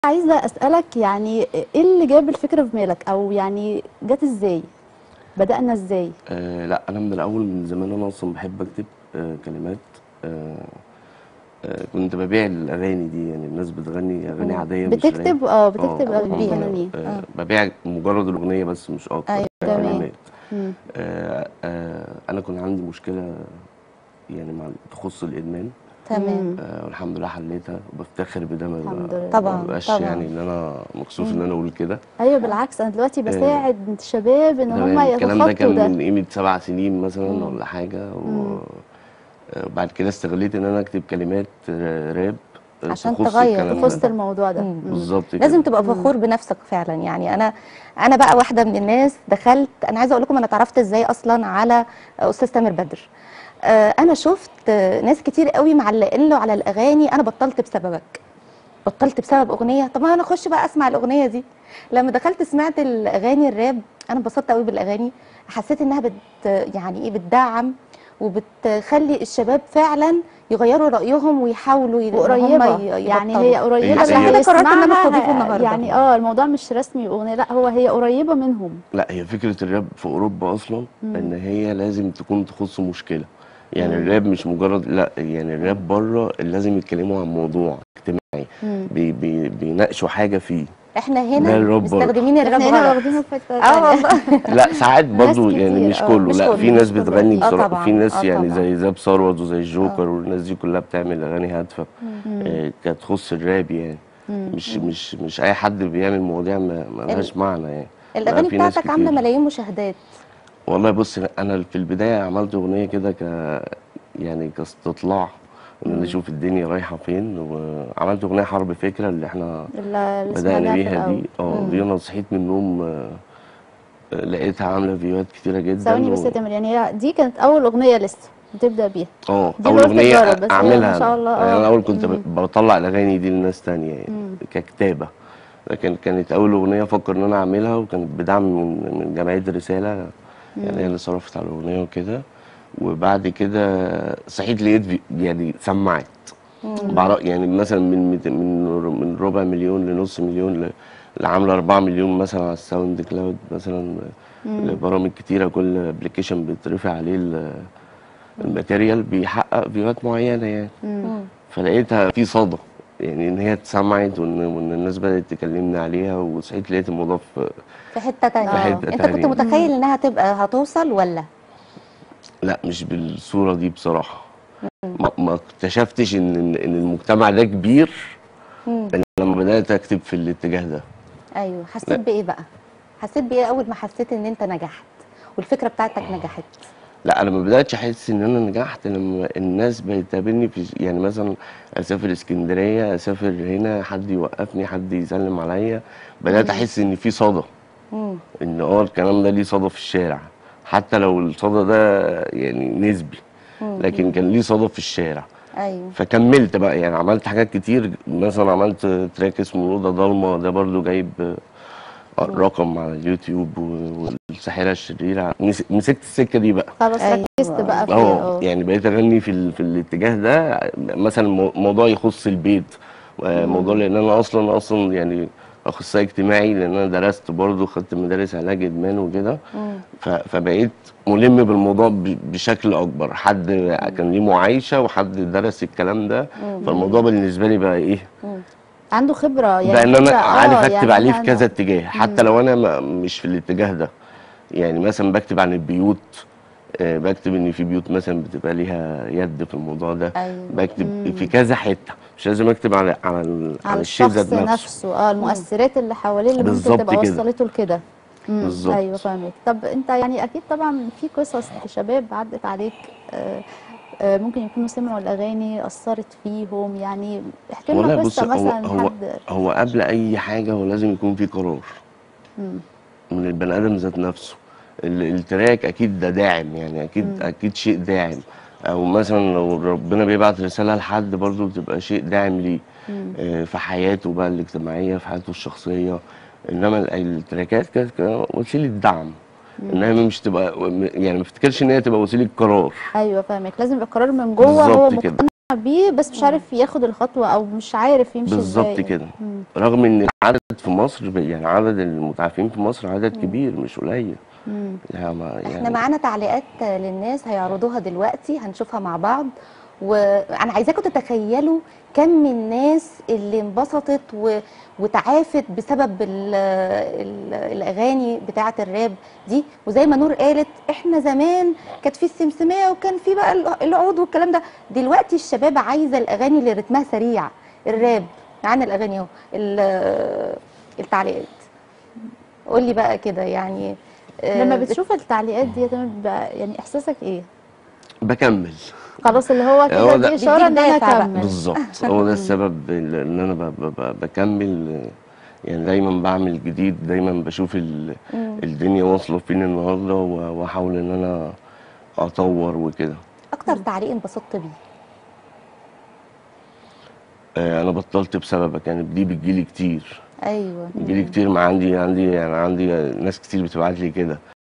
عايزه اسالك يعني ايه اللي جاب الفكره في بالك او يعني جت ازاي بدانا ازاي آه لا انا من الاول من زمان انا اصلا بحب اكتب آه كلمات آه آه كنت ببيع الاغاني دي يعني الناس بتغني اغاني عاديه مش بتكتب راب. اه بتكتب آه، اغاني آه، فنانين آه اه ببيع مجرد الاغنيه بس مش اكتر أيوة، تمام. كلمات مم. آه آه انا كان عندي مشكله يعني مع تخص الادمان تمام آه والحمد لله حليتها وبفتخر بده ما الحمد ب- لله. طبعاً، ما بقاش طبعاً. يعني ان انا مكسوف ان انا اقول كده ايوه بالعكس انا دلوقتي بساعد شباب ان هم تمام الكلام ده يتخطوا كان ده من قيمة سبع سنين مثلا ولا حاجة و- آه، وبعد كده استغليت إن أنا أكتب كلمات آه، راب آه، عشان تخص تغير، الكلام تخص ده. الموضوع ده مم. مم. بالظبط كده لازم تبقى فخور بنفسك فعلا يعني انا انا بقى واحده من الناس دخلت انا عايزه اقول لكم انا اتعرفت ازاي اصلا على استاذ تامر بدر آه، انا شفت آه، ناس كتير قوي معلقين له على الاغاني انا بطلت بسببك بطلت بسبب اغنيه طب ما انا اخش بقى اسمع الاغنيه دي لما دخلت سمعت الاغاني الراب انا انبسطت قوي بالاغاني حسيت انها بت يعني ايه بتدعم وبتخلي الشباب فعلا يغيروا رايهم ويحاولوا ي- إن هم وقريبه ي- يعني يبطلوا. هي قريبه عشان اللي كده قررت إن أنا هيسمعها أستضيفه النهاردة. يعني اه الموضوع مش رسمي اغنيه لا هو هي قريبه منهم لا هي فكرة الراب في أوروبا أصلا إن هي لازم تكون تخص مشكلة يعني الراب مش مجرد لا يعني الراب بره لازم يتكلموا عن موضوع اجتماعي مم. بي بي بيناقشوا حاجة فيه احنا ده هنا الراب برضه. مستخدمين الراب احنا هنا غلط واخدينه في حته اه تانية. والله لا ساعات برضو كتير، يعني مش آه. كله مش لا كله، في مش ناس كله بتغني أكيد. آه بصراحه طبعاً، في ناس آه يعني طبعاً. زي زاب ثروت وزي الجوكر والناس دي كلها بتعمل اغاني هادفه آه، كانت تخص الراب يعني مش مش مش اي حد بيعمل مواضيع ما ما لهاش معنى يعني لا، الاغاني في ناس بتاعتك عامله كتير. ملايين مشاهدات والله بص انا في البدايه عملت اغنيه كده ك يعني كاستطلاع ان انا اشوف الدنيا رايحه فين وعملت اغنيه حرب فكره اللي احنا اللي اللي بدأنا سمعناها في بيها الأول. دي اه دي انا صحيت من النوم آه، آه، لقيتها عامله فيوهات كتيره جدا ثواني بس و- يا تامر يعني هي دي كانت اول اغنيه لسه بتبدا بيها اه دي اول اللي قلت اغنيه تجرب، بس هي اعملها ما شاء أنا. الله، يعني آه. انا الاول كنت ب- بطلع الاغاني دي لناس تانية يعني ككتابه لكن كانت اول اغنيه افكر ان انا اعملها وكانت بدعم من من جمعيه الرساله يعني هي اللي صرفت على الاغنيه وكده وبعد كده صحيت لقيت في- يعني سمعت بعرف يعني مثلا من مت- من من ربع مليون لنص مليون ل- لعامله 4 مليون مثلا على الساوند كلاود مثلا لبرامج كتيره كل ابلكيشن بيترفع عليه ال- الماتيريال بيحقق فيوهات معينه يعني فلقيتها في صدى يعني ان هي اتسمعت وان وان الناس بدات تكلمني عليها وصحيت لقيت الموضوع في في حته تانية في حتة انت تانية. كنت متخيل انها تبقى هتوصل ولا لا مش بالصوره دي بصراحه ما, ما اكتشفتش ان ان المجتمع ده كبير إلا لما بدات اكتب في الاتجاه ده ايوه حسيت لا. بايه بقى حسيت بايه اول ما حسيت ان انت نجحت والفكره بتاعتك نجحت لا انا ما بداتش احس ان انا نجحت لما الناس بتقابلني في يعني مثلا اسافر اسكندريه اسافر هنا حد يوقفني حد يسلم عليا بدات احس ان في صدى مم. ان اه الكلام ده ليه صدى في الشارع حتى لو الصدى ده يعني نسبي لكن كان ليه صدى في الشارع ايوه فكملت بقى يعني عملت حاجات كتير مثلا عملت تراك اسمه أوضة ضلمة ده برضو جايب آه، رقم على اليوتيوب و- والساحرة الشريرة مس- مسكت السكة دي بقى خلاص أيوة. ركزت بقى فيها اه اه يعني بقيت اغني في ال... في الاتجاه ده مثلا مو- موضوع يخص البيت آه، موضوع لان انا اصلا اصلا يعني اخصائي اجتماعي لان انا درست برضه خدت مدارس علاج ادمان وكده ف... فبقيت ملم بالموضوع ب... بشكل اكبر حد كان ليه معايشه وحد درس الكلام ده فالموضوع بالنسبه لي بقى ايه عنده خبره يعني بقى ان انا خبرة- عارف آه، اكتب يعني عليه في أنا- كذا اتجاه حتى لو انا ما مش في الاتجاه ده يعني مثلا بكتب عن البيوت آه، بكتب ان في بيوت مثلا بتبقى ليها يد في الموضوع ده أيوة. بكتب في كذا حته مش لازم اكتب على على ال- على على الشيء الشخص ذات نفسه, نفسه اه المؤثرات اللي حواليه اللي ممكن بالظبط تبقى كده. وصلته لكده مم، بالظبط. ايوه فاهمك طب انت يعني اكيد طبعا في قصص شباب عدت عليك آه آه ممكن يكونوا سمعوا الاغاني اثرت فيهم يعني احكي لنا والله بص قصه هو مثلا هو حد هو قبل اي حاجه هو لازم يكون في قرار من البني ادم ذات نفسه ال- التراك اكيد ده داعم يعني اكيد اكيد شيء داعم او مثلا لو ربنا بيبعت رساله لحد برضه بتبقى شيء داعم ليه آه، في حياته بقى الاجتماعيه في حياته الشخصيه انما ال- التراكات كانت كانت وسيله دعم انها مش تبقى يعني ما افتكرش ان هي تبقى وسيله قرار ايوه فاهمك لازم يبقى قرار من جوه هو بالظبط كده بيه بس مش عارف ياخد الخطوة او مش عارف يمشي بالظبط ازاي كده مم. رغم ان العدد في مصر ب- يعني عدد المتعافين في مصر عدد كبير مش قليل مم. يعني ما- احنا يعني معانا تعليقات للناس هيعرضوها دلوقتي هنشوفها مع بعض وانا عايزاكم تتخيلوا كم من الناس اللي انبسطت و... وتعافت بسبب ال... ال... الاغاني بتاعه الراب دي وزي ما نور قالت احنا زمان كانت في السمسميه وكان في بقى ال- العود والكلام ده دلوقتي الشباب عايزه الاغاني اللي رتمها سريع الراب معانا الاغاني اهو ال- التعليقات قول لي بقى كده يعني آه، لما بت- بتشوف التعليقات دي يا تامر بقى يعني احساسك ايه بكمل خلاص اللي هو كده هو ده- دي اشاره ان بيديك انا دافع بقى. اكمل بالظبط هو ده السبب اللي- ان انا ب- ب- ب- بكمل يعني دايما بعمل جديد دايما بشوف ال- الدنيا واصله فين النهارده و- واحاول ان انا اطور وكده اكتر تعليق انبسطت بيه آه، انا بطلت بسببك يعني دي بتجيلي كتير ايوه بتجيلي كتير ما عندي عندي يعني عندي ناس كتير بتبعت لي كده